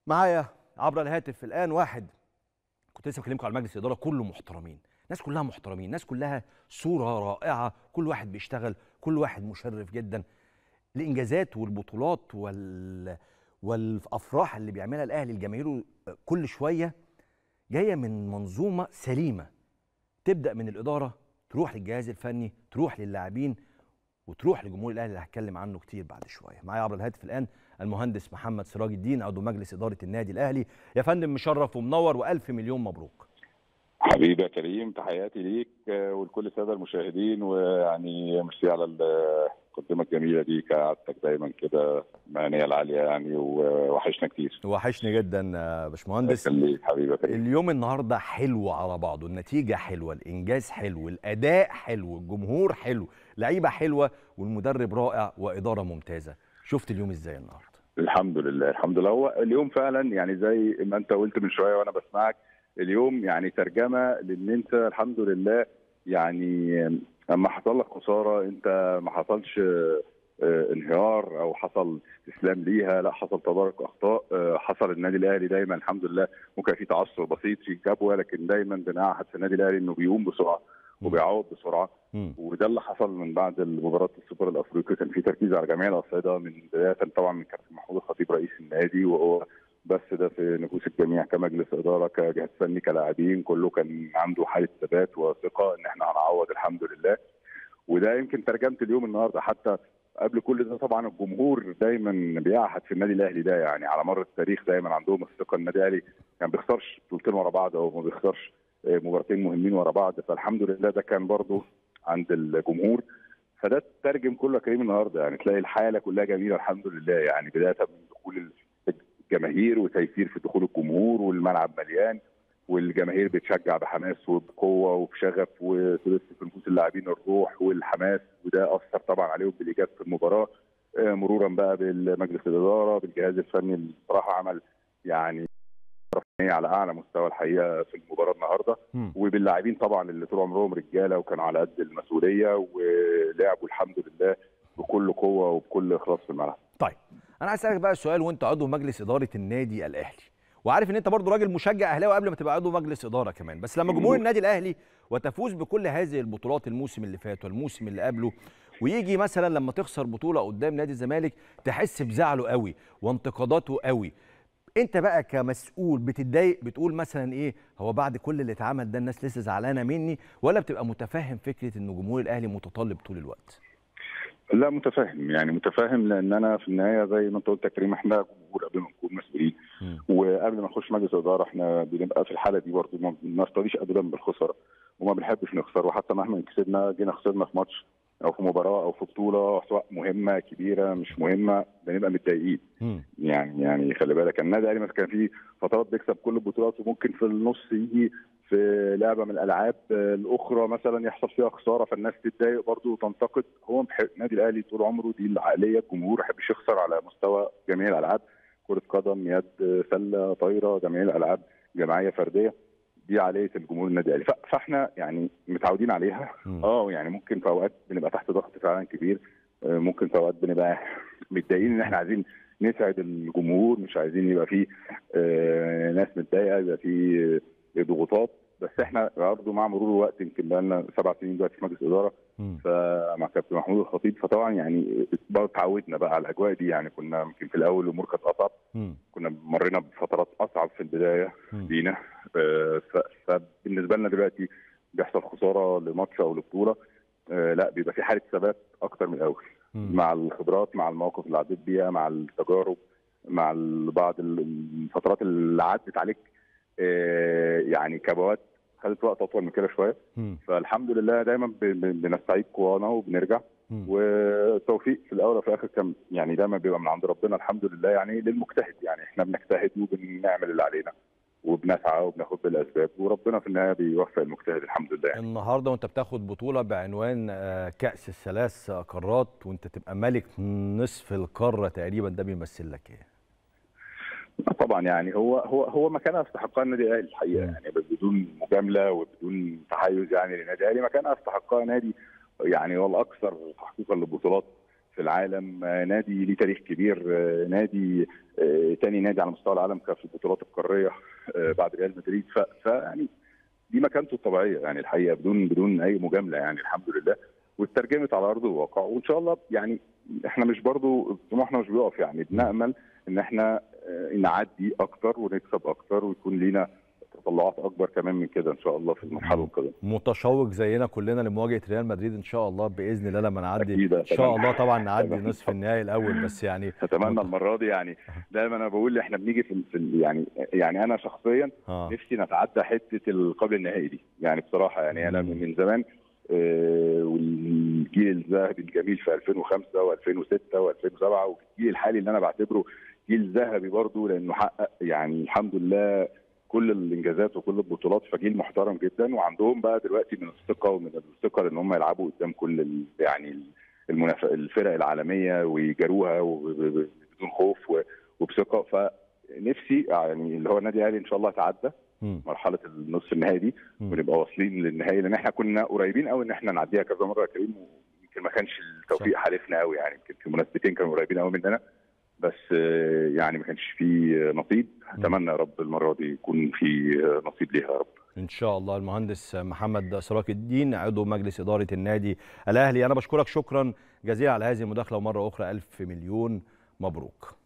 معايا عبر الهاتف الان واحد كنت لسه بكلمكم على مجلس الاداره كله محترمين الناس كلها محترمين الناس كلها صوره رائعه كل واحد بيشتغل كل واحد مشرف جدا الانجازات والبطولات وال والافراح اللي بيعملها الاهلي لجماهيره كل شويه جايه من منظومه سليمه تبدا من الاداره تروح للجهاز الفني تروح للاعبين وتروح لجمهور الاهلي اللي هتكلم عنه كتير بعد شويه معايا عبر الهاتف الان المهندس محمد سراج الدين عضو مجلس اداره النادي الاهلي يا فندم مشرف ومنور والف مليون مبروك حبيبي يا كريم تحياتي ليك ولكل الساده المشاهدين ويعني ميرسي على المقدمه الجميله دي كعادتك دايما كده معنيه العاليه يعني ووحشنا كتير وحشني جدا يا باشمهندس خليك حبيبي يا كريم اليوم النهارده حلو على بعضه النتيجه حلوه الانجاز حلو الاداء حلو الجمهور حلو لعيبه حلوه والمدرب رائع واداره ممتازه شفت اليوم ازاي النهارده الحمد لله الحمد لله هو اليوم فعلا يعني زي ما انت قلت من شويه وانا بسمعك اليوم يعني ترجمه لان انت الحمد لله يعني اما حصل لك خساره انت ما حصلش انهيار او حصل استسلام ليها لا حصل تدارك اخطاء حصل النادي الاهلي دايما الحمد لله ممكن في تعثر بسيط في كبوه لكن دايما بنعهد في النادي الاهلي انه بيقوم بسرعه وبيعوض بسرعه وده اللي حصل من بعد مباراه السوبر الافريقي كان في تركيز على جميع الاصعده من بدايه طبعا من كابتن محمود الخطيب رئيس النادي وهو بس ده في نفوس الجميع كمجلس اداره كجهاز فني كلاعبين كله كان عنده حاله ثبات وثقه ان احنا هنعوض الحمد لله وده يمكن ترجمت اليوم النهارده حتى قبل كل ده طبعا الجمهور دايما بيعهد في النادي الاهلي ده يعني على مر التاريخ دايما عندهم الثقه النادي الاهلي يعني ما بيخسرش بطولتين ورا بعض او ما بيخسرش مباراتين مهمين ورا بعض فالحمد لله ده كان برضه عند الجمهور فده ترجم كله يا كريم النهارده يعني تلاقي الحاله كلها جميله الحمد لله يعني بدايه من دخول الجماهير وتيسير في دخول الجمهور والملعب مليان والجماهير بتشجع بحماس وبقوه وبشغف وتلف في نفوس اللاعبين الروح والحماس وده اثر طبعا عليهم بالايجاب في المباراه مرورا بقى بالمجلس الاداره بالجهاز الفني اللي بصراحه عمل يعني على اعلى مستوى الحقيقه في المباراه النهارده وباللاعبين طبعا اللي طول عمرهم رجاله وكانوا على قد المسؤوليه ولعبوا الحمد لله بكل قوه وبكل اخلاص في الملعب. طيب انا عايز اسالك بقى سؤال وانت عضو مجلس اداره النادي الاهلي وعارف ان انت برضو راجل مشجع اهلاوي قبل ما تبقى عضو مجلس اداره كمان بس لما جمهور النادي الاهلي وتفوز بكل هذه البطولات الموسم اللي فات والموسم اللي قبله ويجي مثلا لما تخسر بطوله قدام نادي الزمالك تحس بزعله قوي وانتقاداته قوي انت بقى كمسؤول بتتضايق بتقول مثلا ايه هو بعد كل اللي اتعمل ده الناس لسه زعلانه مني ولا بتبقى متفهم فكره ان جمهور الاهلي متطلب طول الوقت لا متفاهم يعني متفاهم لان انا في النهايه زي ما انت قلت يا كريم احنا جمهور قبل ما نكون مسؤولين وقبل ما نخش مجلس اداره احنا بنبقى في الحاله دي برضه ما بنرتضيش ابدا بالخساره وما بنحبش نخسر وحتى مهما كسبنا جينا خسرنا في ماتش او في مباراه او في بطوله سواء مهمه كبيره مش مهمه بنبقى متضايقين يعني يعني خلي بالك النادي الاهلي مثلا كان في فترات بيكسب كل البطولات وممكن في النص يجي في لعبه من الالعاب الاخرى مثلا يحصل فيها خساره فالناس تتضايق برضه وتنتقد هو النادي الاهلي طول عمره دي العقليه الجمهور ما يحبش يخسر على مستوى جميع الالعاب كره قدم يد سله طايره جميع الالعاب جماعيه فرديه دي عقليه الجمهور النادي الاهلي فاحنا يعني متعودين عليها اه يعني ممكن في اوقات بنبقى تحت ضغط فعلا كبير ممكن في اوقات بنبقى متضايقين ان احنا عايزين نسعد الجمهور مش عايزين يبقى في آه ناس متضايقه يبقى في ضغوطات بس احنا برضه مع مرور الوقت يمكن بقى لنا سبع سنين دلوقتي في مجلس اداره فمع كابتن محمود الخطيب فطبعا يعني برضه اتعودنا بقى على الاجواء دي يعني كنا يمكن في الاول الامور كانت اصعب كنا مرينا بفترات اصعب في البدايه لينا فبالنسبه لنا دلوقتي بيحصل خساره لماتش او لبطوله لا بيبقى في حاله ثبات اكتر من الاول مع الخبرات مع المواقف اللي عديت بيها مع التجارب مع بعض الفترات اللي عدت عليك يعني كبوات خدت وقت اطول من كده شويه فالحمد لله دايما بنستعيد قوانا وبنرجع والتوفيق في الاول وفي الاخر كان يعني دايما بيبقى من عند ربنا الحمد لله يعني للمجتهد يعني احنا بنجتهد وبنعمل اللي علينا وبنسعى وبناخد بالاسباب وربنا في النهايه بيوفق المجتهد الحمد لله يعني. النهارده وانت بتاخد بطوله بعنوان كاس الثلاث قارات وانت تبقى ملك نصف القاره تقريبا ده بيمثل لك ايه؟ طبعا يعني هو هو هو مكانها استحقها النادي الاهلي الحقيقه يعني بدون مجامله وبدون تحيز يعني للنادي الاهلي مكانها استحقها نادي يعني هو الاكثر تحقيقا للبطولات في العالم نادي ليه تاريخ كبير نادي تاني نادي على مستوى العالم كان في البطولات القاريه بعد ريال مدريد فيعني دي مكانته الطبيعيه يعني الحقيقه بدون بدون اي مجامله يعني الحمد لله واترجمت على ارض الواقع وان شاء الله يعني احنا مش برضو طموحنا مش بيقف يعني بنامل ان احنا نعدي اكتر ونكسب اكتر ويكون لينا تطلعات اكبر كمان من كده ان شاء الله في المرحله القادمه متشوق زينا كلنا لمواجهه ريال مدريد ان شاء الله باذن الله لما نعدي أكيد ان شاء الله طبعا نعدي نصف النهائي الاول بس يعني اتمنى المره دي يعني دايما انا بقول احنا بنيجي في, في يعني يعني انا شخصيا آه. نفسي نتعدى حته القبل النهائي دي يعني بصراحه يعني انا من زمان آه والجيل الذهبي الجميل في 2005 و2006 و2007 والجيل الحالي اللي انا بعتبره جيل ذهبي برضه لانه حقق يعني الحمد لله كل الانجازات وكل البطولات فجيل محترم جدا وعندهم بقى دلوقتي من الثقه ومن الثقه ان هم يلعبوا قدام كل يعني المناف... الفرق العالميه ويجاروها بدون خوف وبثقه فنفسي يعني اللي هو النادي الاهلي ان شاء الله تعدى مرحله النصف النهائي دي ونبقى واصلين للنهائي لان احنا كنا قريبين قوي ان احنا نعديها كذا مره يا كريم ويمكن ما كانش التوفيق حالفنا قوي يعني يمكن في مناسبتين كانوا قريبين قوي مننا بس يعني ما كانش في نصيب اتمنى يا رب المره دي يكون في نصيب ليها يا رب ان شاء الله المهندس محمد سراج الدين عضو مجلس اداره النادي الاهلي انا بشكرك شكرا جزيلا على هذه المداخله ومره اخرى الف مليون مبروك